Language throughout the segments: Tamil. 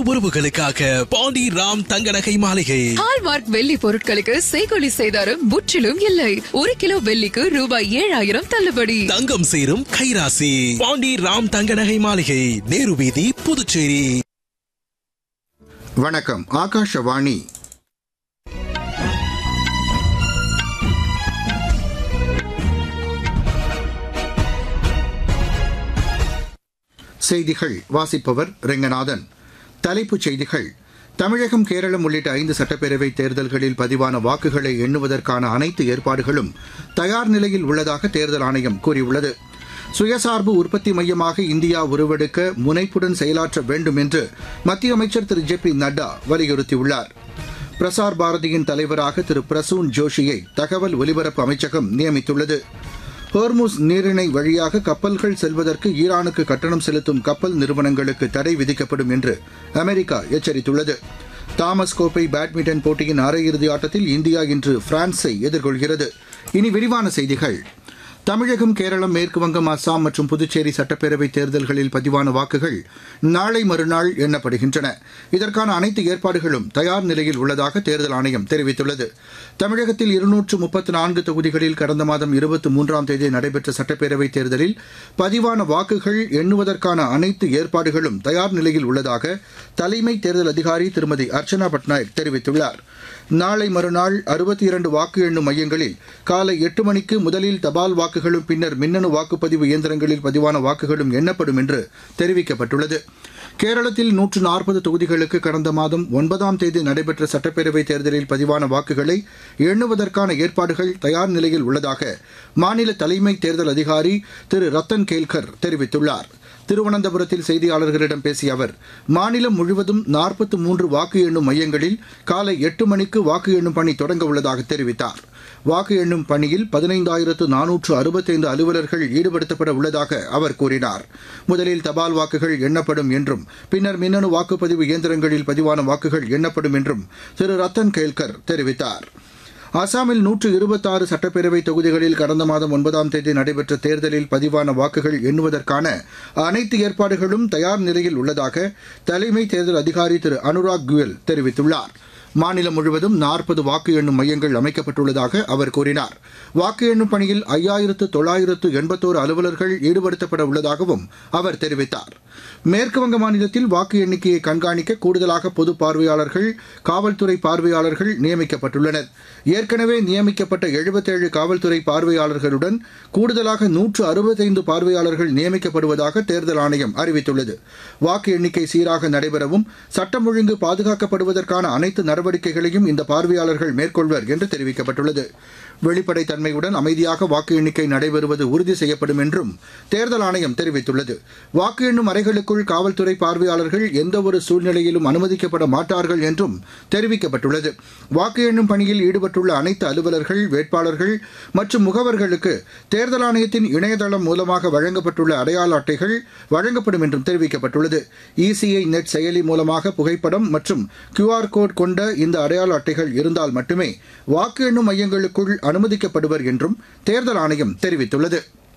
உறவுகளுக்காக பாண்டி ராம் தங்க நகை மாளிகை ஹால்மார்க் வெள்ளி பொருட்களுக்கு செய்கொலி செய்தாரும் முற்றிலும் இல்லை ஒரு கிலோ வெள்ளிக்கு ரூபாய் ஏழாயிரம் தள்ளுபடி தங்கம் சேரும் கைராசி பாண்டி ராம் தங்க நகை மாளிகை நேரு வீதி புதுச்சேரி வணக்கம் ஆகாஷவாணி செய்திகள் வாசிப்பவர் ரெங்கநாதன் தலைப்புச் செய்திகள் தமிழகம் கேரளம் உள்ளிட்ட ஐந்து சட்டப்பேரவை தேர்தல்களில் பதிவான வாக்குகளை எண்ணுவதற்கான அனைத்து ஏற்பாடுகளும் தயார் நிலையில் உள்ளதாக தேர்தல் ஆணையம் கூறியுள்ளது சுயசார்பு உற்பத்தி மையமாக இந்தியா உருவெடுக்க முனைப்புடன் செயலாற்ற வேண்டும் என்று மத்திய அமைச்சர் திரு ஜே பி நட்டா வலியுறுத்தியுள்ளார் பிரசார் பாரதியின் தலைவராக திரு பிரசூன் ஜோஷியை தகவல் ஒலிபரப்பு அமைச்சகம் நியமித்துள்ளது ஹோர்முஸ் நீரிணை வழியாக கப்பல்கள் செல்வதற்கு ஈரானுக்கு கட்டணம் செலுத்தும் கப்பல் நிறுவனங்களுக்கு தடை விதிக்கப்படும் என்று அமெரிக்கா எச்சரித்துள்ளது தாமஸ் கோப்பை பேட்மிண்டன் போட்டியின் அரையிறுதி ஆட்டத்தில் இந்தியா இன்று பிரான்ஸை எதிர்கொள்கிறது இனி விரிவான செய்திகள் தமிழகம் கேரளம் மேற்குவங்கம் அஸ்ஸாம் மற்றும் புதுச்சேரி சட்டப்பேரவை தேர்தல்களில் பதிவான வாக்குகள் நாளை மறுநாள் எண்ணப்படுகின்றன இதற்கான அனைத்து ஏற்பாடுகளும் தயார் நிலையில் உள்ளதாக தேர்தல் ஆணையம் தெரிவித்துள்ளது தமிழகத்தில் இருநூற்று முப்பத்து நான்கு தொகுதிகளில் கடந்த மாதம் இருபத்தி மூன்றாம் தேதி நடைபெற்ற சட்டப்பேரவைத் தேர்தலில் பதிவான வாக்குகள் எண்ணுவதற்கான அனைத்து ஏற்பாடுகளும் தயார் நிலையில் உள்ளதாக தலைமை தேர்தல் அதிகாரி திருமதி அர்ச்சனா பட்நாயக் தெரிவித்துள்ளார் நாளை மறுநாள் அறுபத்தி இரண்டு வாக்கு எண்ணும் மையங்களில் காலை எட்டு மணிக்கு முதலில் தபால் வாக்குகளும் பின்னர் மின்னணு வாக்குப்பதிவு இயந்திரங்களில் பதிவான வாக்குகளும் எண்ணப்படும் என்று தெரிவிக்கப்பட்டுள்ளது கேரளத்தில் நூற்று நாற்பது தொகுதிகளுக்கு கடந்த மாதம் ஒன்பதாம் தேதி நடைபெற்ற சட்டப்பேரவைத் தேர்தலில் பதிவான வாக்குகளை எண்ணுவதற்கான ஏற்பாடுகள் தயார் நிலையில் உள்ளதாக மாநில தலைமை தேர்தல் அதிகாரி திரு ரத்தன் கேல்கர் தெரிவித்துள்ளார் திருவனந்தபுரத்தில் செய்தியாளர்களிடம் பேசிய அவர் மாநிலம் முழுவதும் நாற்பத்தி மூன்று வாக்கு எண்ணும் மையங்களில் காலை எட்டு மணிக்கு வாக்கு எண்ணும் பணி தொடங்க உள்ளதாக தெரிவித்தார் வாக்கு எண்ணும் பணியில் பதினைந்தாயிரத்து நானூற்று அறுபத்தைந்து அலுவலர்கள் ஈடுபடுத்தப்பட உள்ளதாக அவர் கூறினார் முதலில் தபால் வாக்குகள் எண்ணப்படும் என்றும் பின்னர் மின்னணு வாக்குப்பதிவு இயந்திரங்களில் பதிவான வாக்குகள் எண்ணப்படும் என்றும் திரு ரத்தன் கேல்கர் தெரிவித்தார் அசாமில் நூற்று இருபத்தாறு சட்டப்பேரவை தொகுதிகளில் கடந்த மாதம் ஒன்பதாம் தேதி நடைபெற்ற தேர்தலில் பதிவான வாக்குகள் எண்ணுவதற்கான அனைத்து ஏற்பாடுகளும் தயார் நிலையில் உள்ளதாக தலைமை தேர்தல் அதிகாரி திரு அனுராக் குயல் தெரிவித்துள்ளார் மாநிலம் முழுவதும் நாற்பது வாக்கு எண்ணும் மையங்கள் அமைக்கப்பட்டுள்ளதாக அவர் கூறினார் வாக்கு எண்ணும் பணியில் ஐயாயிரத்து தொள்ளாயிரத்து எண்பத்தோரு அலுவலர்கள் ஈடுபடுத்தப்பட உள்ளதாகவும் அவர் தெரிவித்தார் மேற்குவங்க மாநிலத்தில் வாக்கு எண்ணிக்கையை கண்காணிக்க கூடுதலாக பொது பார்வையாளர்கள் காவல்துறை பார்வையாளர்கள் நியமிக்கப்பட்டுள்ளனர் ஏற்கனவே நியமிக்கப்பட்ட எழுபத்தேழு காவல்துறை பார்வையாளர்களுடன் கூடுதலாக நூற்று அறுபத்தைந்து பார்வையாளர்கள் நியமிக்கப்படுவதாக தேர்தல் ஆணையம் அறிவித்துள்ளது வாக்கு எண்ணிக்கை சீராக நடைபெறவும் சட்டம் ஒழுங்கு பாதுகாக்கப்படுவதற்கான அனைத்து நடவடிக்கைகளையும் இந்த பார்வையாளர்கள் மேற்கொள்வர் என்று தெரிவிக்கப்பட்டுள்ளது வெளிப்படைத்தன்மையுடன் அமைதியாக வாக்கு எண்ணிக்கை நடைபெறுவது உறுதி செய்யப்படும் என்றும் தேர்தல் ஆணையம் தெரிவித்துள்ளது வாக்கு எண்ணும் அறைகளுக்குள் காவல்துறை பார்வையாளர்கள் எந்தவொரு சூழ்நிலையிலும் அனுமதிக்கப்பட மாட்டார்கள் என்றும் தெரிவிக்கப்பட்டுள்ளது வாக்கு எண்ணும் பணியில் ஈடுபட்டுள்ள அனைத்து அலுவலர்கள் வேட்பாளர்கள் மற்றும் முகவர்களுக்கு தேர்தல் ஆணையத்தின் இணையதளம் மூலமாக வழங்கப்பட்டுள்ள அடையாள அட்டைகள் வழங்கப்படும் என்றும் தெரிவிக்கப்பட்டுள்ளது இசிஐ நெட் செயலி மூலமாக புகைப்படம் மற்றும் கியூஆர் கோட் கொண்ட இந்த அடையாள அட்டைகள் இருந்தால் மட்டுமே வாக்கு எண்ணும் மையங்களுக்குள் அனுமதிக்கப்படுவர் என்றும் தேர்தல் ஆணையம் தெரிவித்துள்ளது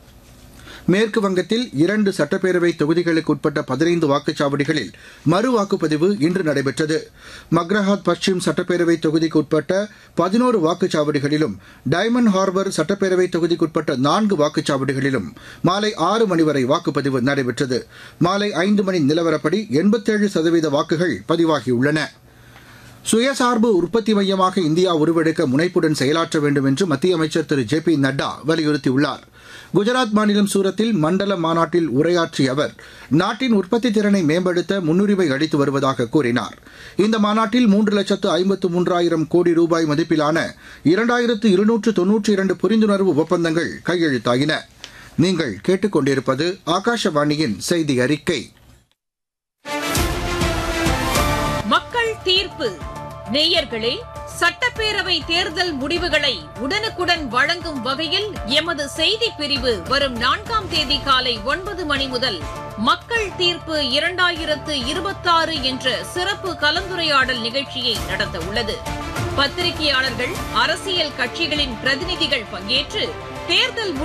மேற்கு வங்கத்தில் இரண்டு சட்டப்பேரவை தொகுதிகளுக்கு உட்பட்ட பதினைந்து வாக்குச்சாவடிகளில் மறு வாக்குப்பதிவு இன்று நடைபெற்றது மக்ரஹாத் பश्चिम சட்டப்பேரவை தொகுதிக்கு உட்பட்ட பதினோரு வாக்குச்சாவடிகளிலும் டைமண்ட் ஹார்பர் சட்டப்பேரவை தொகுதிக்குட்பட்ட நான்கு வாக்குச்சாவடிகளிலும் மாலை ஆறு மணி வரை வாக்குப்பதிவு நடைபெற்றது மாலை ஐந்து மணி நிலவரப்படி எண்பத்தேழு சதவீத வாக்குகள் பதிவாகியுள்ளன சுயசார்பு உற்பத்தி மையமாக இந்தியா உருவெடுக்க முனைப்புடன் செயலாற்ற வேண்டும் என்று மத்திய அமைச்சர் திரு ஜே பி நட்டா வலியுறுத்தியுள்ளார் குஜராத் மாநிலம் சூரத்தில் மண்டல மாநாட்டில் உரையாற்றிய அவர் நாட்டின் உற்பத்தி திறனை மேம்படுத்த முன்னுரிமை அளித்து வருவதாக கூறினார் இந்த மாநாட்டில் மூன்று லட்சத்து ஐம்பத்து மூன்றாயிரம் கோடி ரூபாய் மதிப்பிலான இரண்டாயிரத்து இருநூற்று தொன்னூற்றி இரண்டு புரிந்துணர்வு ஒப்பந்தங்கள் கையெழுத்தாகின நீங்கள் கேட்டுக்கொண்டிருப்பது ஆகாஷவாணியின் செய்தி அறிக்கை மக்கள் தீர்ப்பு நேயர்களே சட்டப்பேரவை தேர்தல் முடிவுகளை உடனுக்குடன் வழங்கும் வகையில் எமது செய்தி பிரிவு வரும் நான்காம் தேதி காலை ஒன்பது மணி முதல் மக்கள் தீர்ப்பு இரண்டாயிரத்து இருபத்தாறு என்ற சிறப்பு கலந்துரையாடல் நிகழ்ச்சியை நடத்த உள்ளது பத்திரிகையாளர்கள் அரசியல் கட்சிகளின் பிரதிநிதிகள் பங்கேற்று தேர்தல்